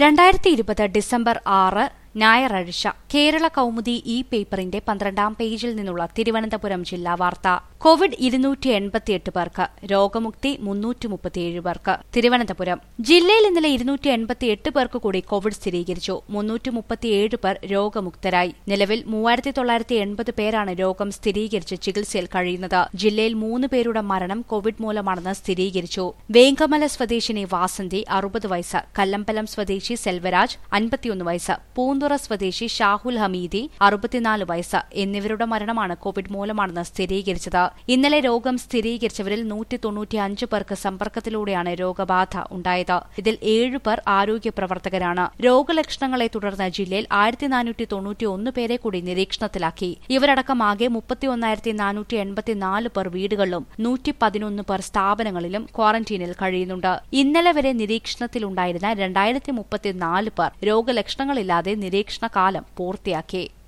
രണ്ടായിരത്തി ഇരുപത് ഡിസംബർ ആറ് ഞായറാഴ്ച കേരള കൗമുദി ഇ പേപ്പറിന്റെ പന്ത്രണ്ടാം പേജിൽ നിന്നുള്ള തിരുവനന്തപുരം ജില്ലാ വാർത്ത കോവിഡ് ഇരുന്നൂറ്റി എൺപത്തിയെട്ട് പേർക്ക് രോഗമുക്തി മുന്നൂറ്റി മുപ്പത്തിയേഴ് പേർക്ക് തിരുവനന്തപുരം ജില്ലയിൽ ഇന്നലെ ഇരുന്നൂറ്റി എൺപത്തിയെട്ട് പേർക്ക് കൂടി കോവിഡ് സ്ഥിരീകരിച്ചു മുന്നൂറ്റി മുപ്പത്തിയേഴ് പേർ രോഗമുക്തരായി നിലവിൽ മൂവായിരത്തി തൊള്ളായിരത്തി എൺപത് പേരാണ് രോഗം സ്ഥിരീകരിച്ച് ചികിത്സയിൽ കഴിയുന്നത് ജില്ലയിൽ മൂന്ന് പേരുടെ മരണം കോവിഡ് മൂലമാണെന്ന് സ്ഥിരീകരിച്ചു വേങ്കമല സ്വദേശിനി വാസന്തി അറുപത് വയസ്സ് കല്ലമ്പലം സ്വദേശി സെൽവരാജ് അൻപത്തിയൊന്ന് വയസ്സ് പൂന്തുറ സ്വദേശി ഷാഹുൽ ഹമീദി അറുപത്തിനാല് വയസ്സ് എന്നിവരുടെ മരണമാണ് കോവിഡ് മൂലമാണെന്ന് സ്ഥിരീകരിച്ചത് ഇന്നലെ രോഗം സ്ഥിരീകരിച്ചവരിൽ നൂറ്റി തൊണ്ണൂറ്റിയഞ്ച് പേർക്ക് സമ്പർക്കത്തിലൂടെയാണ് രോഗബാധ ഉണ്ടായത് ഇതിൽ ഏഴ് പേർ ആരോഗ്യ പ്രവർത്തകരാണ് രോഗലക്ഷണങ്ങളെ തുടർന്ന് ജില്ലയിൽ ആയിരത്തി നാനൂറ്റി തൊണ്ണൂറ്റിയൊന്ന് പേരെ കൂടി നിരീക്ഷണത്തിലാക്കി ഇവരടക്കം ആകെ മുപ്പത്തിയൊന്നായിരത്തി നാനൂറ്റി എൺപത്തിനാല് പേർ വീടുകളിലും നൂറ്റി പതിനൊന്ന് പേർ സ്ഥാപനങ്ങളിലും ക്വാറന്റീനിൽ കഴിയുന്നുണ്ട് ഇന്നലെ വരെ നിരീക്ഷണത്തിലുണ്ടായിരുന്ന രണ്ടായിരത്തി മുപ്പത്തിനാല് പേർ രോഗലക്ഷണങ്ങളില്ലാതെ നിരീക്ഷണ കാലം പൂർത്തിയാക്കി